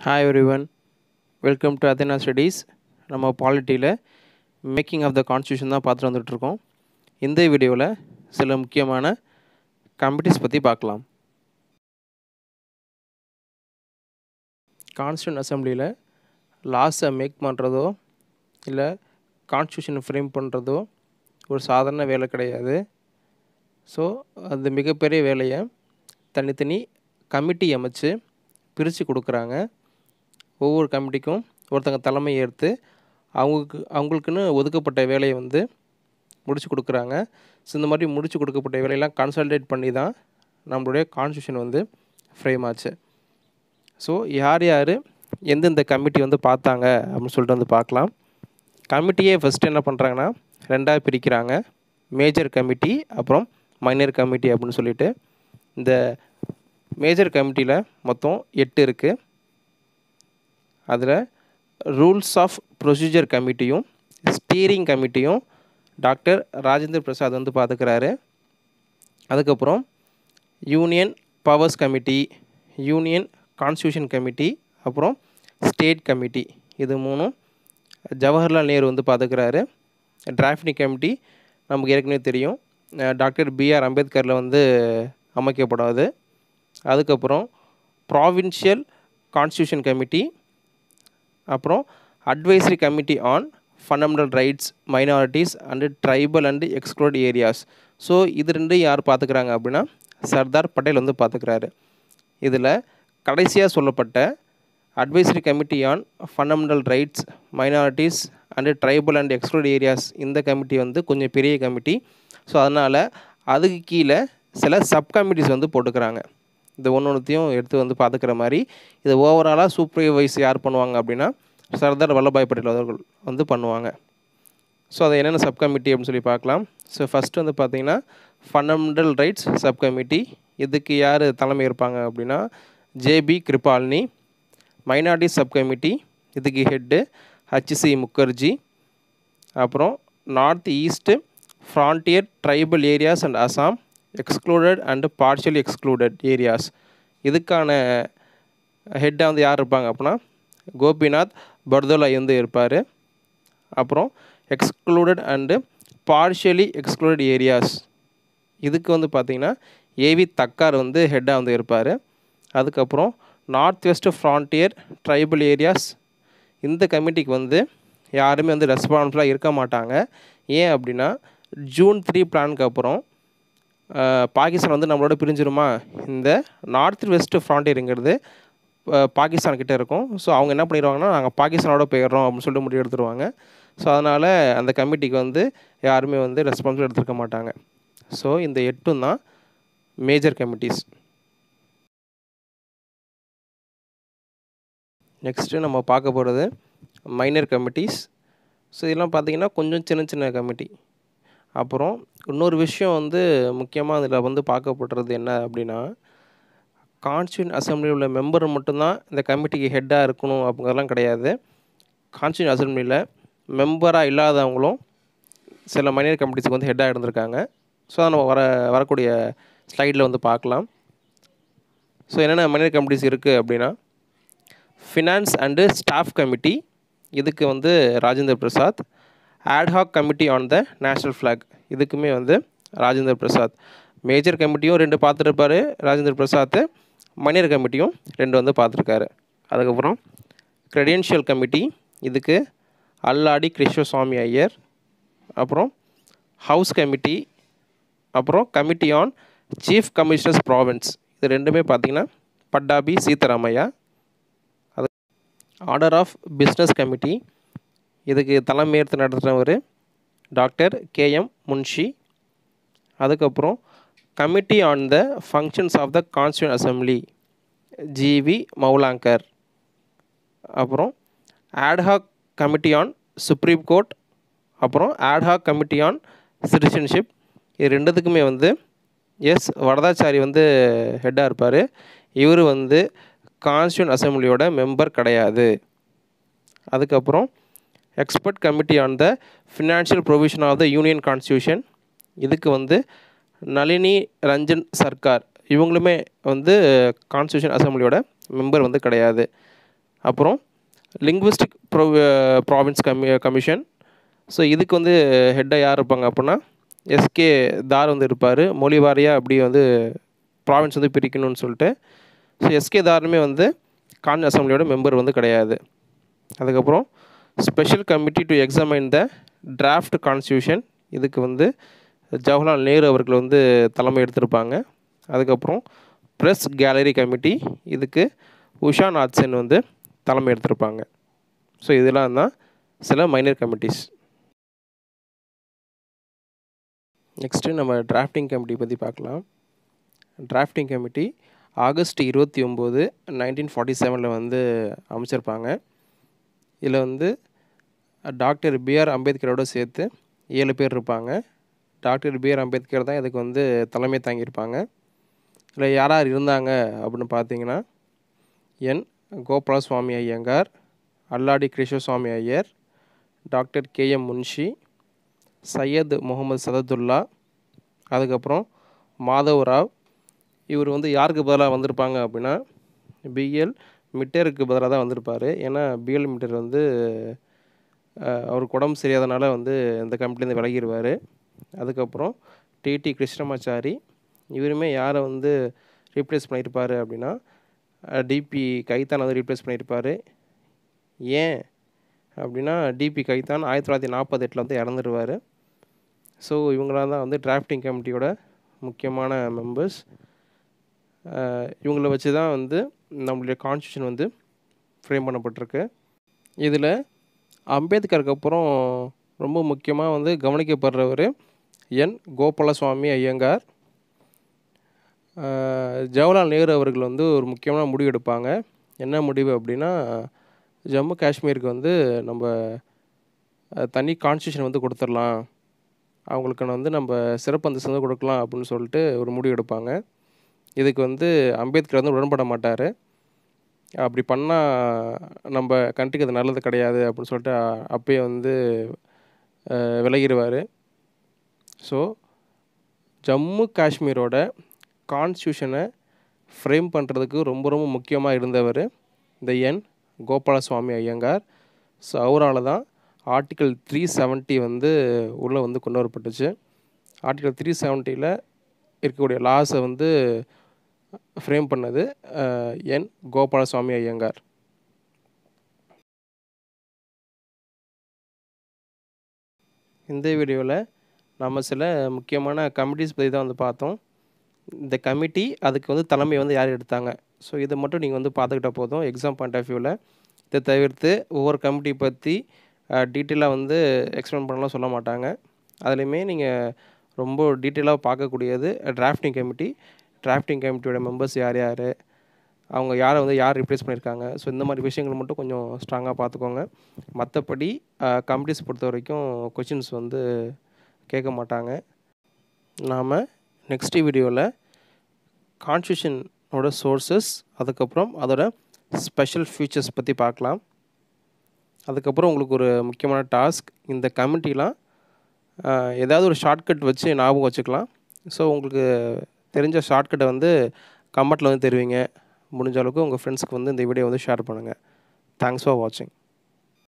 hi everyone welcome to Athena studies நம்ம பாலிட்டியில் making of the constitution தான் பார்த்துட்டு வந்துட்டுருக்கோம் இந்த வீடியோவில் சில முக்கியமான கமிட்டிஸ் பற்றி பார்க்கலாம் கான்ஸ்டியூன் அசம்பிளியில் லாஸை மேக் பண்ணுறதோ இல்லை கான்ஸ்டியூஷனை ஃப்ரேம் பண்ணுறதோ ஒரு சாதாரண வேலை கிடையாது ஸோ அந்த மிகப்பெரிய வேலையை தனித்தனி கமிட்டி அமைச்சு பிரித்து கொடுக்குறாங்க ஒவ்வொரு கமிட்டிக்கும் ஒருத்தங்க தலைமை ஏற்று அவங்களுக்கு அவங்களுக்குன்னு ஒதுக்கப்பட்ட வேலையை வந்து முடிச்சு கொடுக்குறாங்க ஸோ இந்த மாதிரி முடிச்சு கொடுக்கப்பட்ட வேலையெல்லாம் கன்சல்டேட் பண்ணி தான் நம்மளுடைய கான்ஸ்டியூஷன் வந்து ஃப்ரேம் ஆச்சு ஸோ யார் யார் எந்தெந்த கமிட்டி வந்து பார்த்தாங்க அப்படின்னு சொல்லிட்டு வந்து பார்க்கலாம் கமிட்டியே ஃபஸ்ட்டு என்ன பண்ணுறாங்கன்னா ரெண்டாக பிரிக்கிறாங்க மேஜர் கமிட்டி அப்புறம் மைனர் கமிட்டி அப்படின்னு சொல்லிட்டு இந்த மேஜர் கமிட்டியில் மொத்தம் எட்டு இருக்குது அதில் ரூல்ஸ் ஆஃப் ப்ரொசீஜர் கமிட்டியும் ஸ்டீரிங் கமிட்டியும் டாக்டர் ராஜேந்திர பிரசாத் வந்து பார்த்துக்கிறாரு அதுக்கப்புறம் union powers committee union constitution committee அப்புறம் ஸ்டேட் கமிட்டி இது மூணும் ஜவஹர்லால் நேரு வந்து பார்த்துக்கிறாரு டிராஃப்டிங் கமிட்டி நமக்கு ஏற்கனவே தெரியும் டாக்டர் பிஆர் அம்பேத்கரில் வந்து அமைக்கப்படாது அதுக்கப்புறம் ப்ராவின்ஷியல் கான்ஸ்டியூஷன் கமிட்டி அப்புறம் advisory committee on fundamental rights minorities and tribal and exclude areas so இது ரெண்டும் யார் பார்த்துக்கிறாங்க அப்படின்னா சர்தார் பட்டேல் வந்து பார்த்துக்கிறாரு இதில் கடைசியாக சொல்லப்பட்ட advisory committee on fundamental rights minorities and tribal and exclude areas இந்த கமிட்டி வந்து கொஞ்சம் பெரிய கமிட்டி ஸோ அதனால் அதுக்கு கீழே சில சப் கமிட்டிஸ் வந்து போட்டுக்கிறாங்க இந்த ஒன்று ஒன்றுத்தையும் எடுத்து வந்து பார்த்துக்கிற மாதிரி இது ஓவராலாக சூப்பர்வைஸ் யார் பண்ணுவாங்க அப்படின்னா சர்தார் வல்லபாய் பட்டேல் அவர்கள் வந்து பண்ணுவாங்க ஸோ அதை என்னென்ன சப் கமிட்டி அப்படின்னு சொல்லி பார்க்கலாம் ஸோ ஃபஸ்ட்டு வந்து பார்த்திங்கன்னா ஃபண்டமெண்டல் ரைட்ஸ் சப் கமிட்டி இதுக்கு யார் தலைமை இருப்பாங்க அப்படின்னா JB Kripalani minority sub committee இதுக்கு ஹெட்டு ஹச்சி முகர்ஜி அப்புறம் north east frontier tribal areas and Assam excluded and partially excluded areas இதுக்கான ஹெட்டாக வந்து யார் இருப்பாங்க அப்படின்னா கோபிநாத் பர்தோலா வந்து இருப்பார் அப்புறம் excluded and partially excluded areas இதுக்கு வந்து பார்த்திங்கன்னா ஏவி தக்கார் வந்து ஹெட்டாக வந்து இருப்பார் அதுக்கப்புறம் north west frontier tribal areas இந்த கமிட்டிக்கு வந்து யாருமே வந்து ரெஸ்பான்சிபிளாக இருக்க மாட்டாங்க ஏன் அப்படின்னா ஜூன் த்ரீ பிளானுக்கு அப்புறம் பாகிஸ்தான் வந்து நம்மளோட பிரிஞ்சிருமா இந்த நார்த் வெஸ்ட் ஃப்ரான்டியருங்கிறது பாகிஸ்தான் கிட்டே இருக்கும் ஸோ அவங்க என்ன பண்ணிடுவாங்கன்னா நாங்கள் பாகிஸ்தானோட போயிடுறோம் அப்படின்னு சொல்லிட்டு முடிவு எடுத்துருவாங்க ஸோ அதனால் அந்த கமிட்டிக்கு வந்து யாருமே வந்து ரெஸ்பான்சிபிள் எடுத்துருக்க மாட்டாங்க ஸோ இந்த எட்டும் தான் மேஜர் கமிட்டிஸ் நெக்ஸ்ட்டு நம்ம பார்க்க போகிறது மைனர் கமிட்டிஸ் ஸோ இதெல்லாம் பார்த்திங்கன்னா கொஞ்சம் சின்ன சின்ன கமிட்டி அப்புறம் இன்னொரு விஷயம் வந்து முக்கியமாக அதில் வந்து பார்க்கப்படுறது என்ன அப்படின்னா கான்ஸ்டியூன் அசம்பிளியில் உள்ள மெம்பர் மட்டும்தான் இந்த கமிட்டிக்கு ஹெட்டாக இருக்கணும் அப்படிங்கிறதெல்லாம் கிடையாது கான்ஸ்டியூன் அசம்பிளியில் மெம்பராக இல்லாதவங்களும் சில மைனர் கமிட்டிஸுக்கு வந்து ஹெட்டாக இருந்திருக்காங்க ஸோ அதை நம்ம வர வரக்கூடிய ஸ்லைடில் வந்து பார்க்கலாம் ஸோ என்னென்ன மைனர் கமிட்டிஸ் இருக்குது அப்படின்னா ஃபினான்ஸ் அண்டு ஸ்டாஃப் கமிட்டி இதுக்கு வந்து Rajendra Prasad ad hoc committee on the national flag இதுக்குமே வந்து ராஜேந்திர பிரசாத் மேஜர் கமிட்டியும் ரெண்டு பார்த்துருப்பார் ராஜேந்திர பிரசாத் மைனர் கமிட்டியும் ரெண்டு வந்து பார்த்துருக்காரு அதுக்கப்புறம் க்ரெடென்ஷியல் கமிட்டி இதுக்கு அல்லாடி கிருஷ்ணசுவாமி ஐயர் அப்புறம் ஹவுஸ் கமிட்டி அப்புறம் committee on chief commissioners province இது ரெண்டுமே பார்த்திங்கன்னா பட்டாபி சீதாராமையா அது ஆர்டர் ஆஃப் பிஸ்னஸ் கமிட்டி இதுக்கு தலைமையேற்று நடத்துகிறவர் டாக்டர் கேஎம் முன்ஷி அதுக்கப்புறம் committee on the functions of the constituent assembly GV Mavalankar அப்புறம் ad hoc committee on supreme court அப்புறம் ஆட்ஹாக் கமிட்டி ஆன் சிட்டிசன்ஷிப் இது ரெண்டுத்துக்குமே வந்து எஸ் வரதாச்சாரி வந்து ஹெட்டாக இருப்பார் இவர் வந்து கான்ஸ்டியூன் அசம்பிளியோட மெம்பர் கிடையாது அதுக்கப்புறம் expert committee on the financial provision of the union constitution இதுக்கு வந்து நளினி ரஞ்சன் சர்க்கார் இவங்களுமே வந்து கான்ஸ்டியூஷன் அசம்பிளியோட மெம்பர் வந்து கிடையாது அப்புறம் linguistic pro province commi commission so இதுக்கு வந்து ஹெட்டாக யார் இருப்பாங்க அப்படின்னா எஸ்கே தார் வந்து இருப்பார் மொழி வாரியாக அப்படி வந்து ப்ராவின்ஸ் வந்து பிரிக்கணும்னு சொல்லிட்டு ஸோ எஸ்கே தாருமே வந்து கான் அசம்பிளியோட மெம்பர் வந்து கிடையாது அதுக்கப்புறம் special committee to examine the draft constitution இதுக்கு வந்து ஜவஹர்லால் நேரு அவர்கள் வந்து தலைமை எடுத்திருப்பாங்க அதுக்கப்புறம் ப்ரெஸ் கேலரி கமிட்டி இதுக்கு உஷா நாத்சென் வந்து தலைமை எடுத்திருப்பாங்க ஸோ இதெல்லாம் தான் சில மைனர் கமிட்டிஸ் நெக்ஸ்ட்டு நம்ம டிராஃப்டிங் கமிட்டி பற்றி பார்க்கலாம் டிராஃப்டிங் கமிட்டி ஆகஸ்ட் இருபத்தி ஒம்பது நைன்டீன் ஃபார்ட்டி செவனில் வந்து அமைச்சிருப்பாங்க இதில் வந்து டாக்டர் பிஆர் அம்பேத்கரோடு சேர்த்து ஏழு பேர் இருப்பாங்க டாக்டர் பிஆர் அம்பேத்கர் தான் இதுக்கு வந்து தலைமை தாங்கியிருப்பாங்க இதில் யார் யார் இருந்தாங்க அப்படின்னு பார்த்தீங்கன்னா N Gopalaswamy Iyengar Alladi Krishnaswamy Iyer doctor K M Munshi Syed Mohammad Saadulla அதுக்கப்புறம் மாதவ் ராவ் இவர் வந்து யாருக்கு பதிலாக வந்திருப்பாங்க அப்படின்னா பிஎல் மிட்டருக்கு பதிலாக தான் வந்திருப்பார் ஏன்னா பிஎல் மிட்டர் வந்து அவருக்கு உடம்பு சரியாதனால வந்து இந்த கமிட்டிலேருந்து விலகிடுவார் அதுக்கப்புறம் டிடி கிருஷ்ணமாச்சாரி இவருமே யாரை வந்து ரீப்ளேஸ் பண்ணியிருப்பார் அப்படின்னா டிபி கைத்தான் வந்து ரீப்ளேஸ் பண்ணியிருப்பார் ஏன் அப்படின்னா டிபி கைத்தான் ஆயிரத்தி தொள்ளாயிரத்தி நாற்பது எட்டில் வந்து இறந்துருவார் ஸோ இவங்களாம் தான் வந்து டிராஃப்டிங் கமிட்டியோட முக்கியமான மெம்பர்ஸ் இவங்கள வச்சு தான் வந்து நம்மளுடைய கான்ஸ்டியூஷன் வந்து ஃப்ரேம் பண்ணப்பட்டிருக்கு இதில் அம்பேத்கருக்கு அப்புறம் ரொம்ப முக்கியமாக வந்து கவனிக்கப்படுறவர் என் கோபாலசுவாமி ஐயங்கார் ஜவஹர்லால் நேரு அவர்கள் வந்து ஒரு முக்கியமான முடிவு எடுப்பாங்க என்ன முடிவு அப்படின்னா ஜம்மு காஷ்மீருக்கு வந்து நம்ம தனி கான்ஸ்டியூஷன் வந்து கொடுத்துடலாம் அவங்களுக்கு வந்து நம்ம சிறப்பு அந்தஸ்து வந்து கொடுக்கலாம் அப்படின்னு சொல்லிட்டு ஒரு முடிவு எடுப்பாங்க இதுக்கு வந்து அம்பேத்கர் வந்து உடன்பட மாட்டார் அப்படி பண்ணால் நம்ம கண்ட்ரிக்கு அது நல்லது கிடையாது அப்படின்னு சொல்லிட்டு அப்பயே வந்து விலகிடுவார் ஸோ ஜம்மு காஷ்மீரோட கான்ஸ்டியூஷனை ஃப்ரேம் பண்ணுறதுக்கு ரொம்ப ரொம்ப முக்கியமாக இருந்தவர் இந்த என் கோபாலசுவாமி ஐயங்கார் ஸோ அவரால் தான் ஆர்டிக்கல் த்ரீ செவன்ட்டி வந்து உள்ளே வந்து கொண்டு வரப்பட்டுச்சு ஆர்டிக்கல் த்ரீ செவன்ட்டியில் இருக்கக்கூடிய லாஸை வந்து ஃப்ரேம் பண்ணது என் கோபாலசுவாமி ஐயங்கார் இந்த வீடியோவில் நம்ம சில முக்கியமான கமிட்டிஸ் பற்றி தான் வந்து பார்த்தோம் இந்த கமிட்டி அதுக்கு வந்து தலைமை வந்து யார் எடுத்தாங்க ஸோ இதை மட்டும் நீங்கள் வந்து பார்த்துக்கிட்டா போதும் எக்ஸாம் பாயிண்ட் ஆஃப் வியூவில் இதை தவிர்த்து ஒவ்வொரு கமிட்டி பற்றி டீட்டெயிலாக வந்து எக்ஸ்பிளைன் பண்ணலாம் சொல்ல மாட்டாங்க அதுலேயுமே நீங்கள் ரொம்ப டீட்டெயிலாக பார்க்கக்கூடியது டிராஃப்டிங் கமிட்டி டிராஃப்டிங் கமிட்டியோட மெம்பர்ஸ் யார் யார் அவங்க யாரை வந்து யார் ரிப்ளேஸ் பண்ணியிருக்காங்க ஸோ இந்த மாதிரி விஷயங்கள் மட்டும் கொஞ்சம் ஸ்ட்ராங்காக பார்த்துக்கோங்க மற்றபடி கமிட்டிஸ் பொறுத்த வரைக்கும் கொஷின்ஸ் வந்து கேட்க மாட்டாங்க நாம் நெக்ஸ்ட் வீடியோவில் கான்ஸ்டியூஷனோட சோர்சஸ் அதுக்கப்புறம் அதோட ஸ்பெஷல் ஃபீச்சர்ஸ் பற்றி பார்க்கலாம் அதுக்கப்புறம் உங்களுக்கு ஒரு முக்கியமான டாஸ்க் இந்த கமிட்டிலாம் ஏதாவது ஒரு ஷார்ட்கட் வச்சு ஞாபகம் வச்சுக்கலாம் ஸோ உங்களுக்கு தெரிஞ்ச ஷார்ட்கட்டை வந்து கமெண்ட்டில் வந்து தெரிவிங்க முடிஞ்ச அளவுக்கு உங்கள் ஃப்ரெண்ட்ஸ்க்கு வந்து இந்த வீடியோ வந்து ஷேர் பண்ணுங்கள் தேங்க்ஸ் ஃபார் வாட்சிங்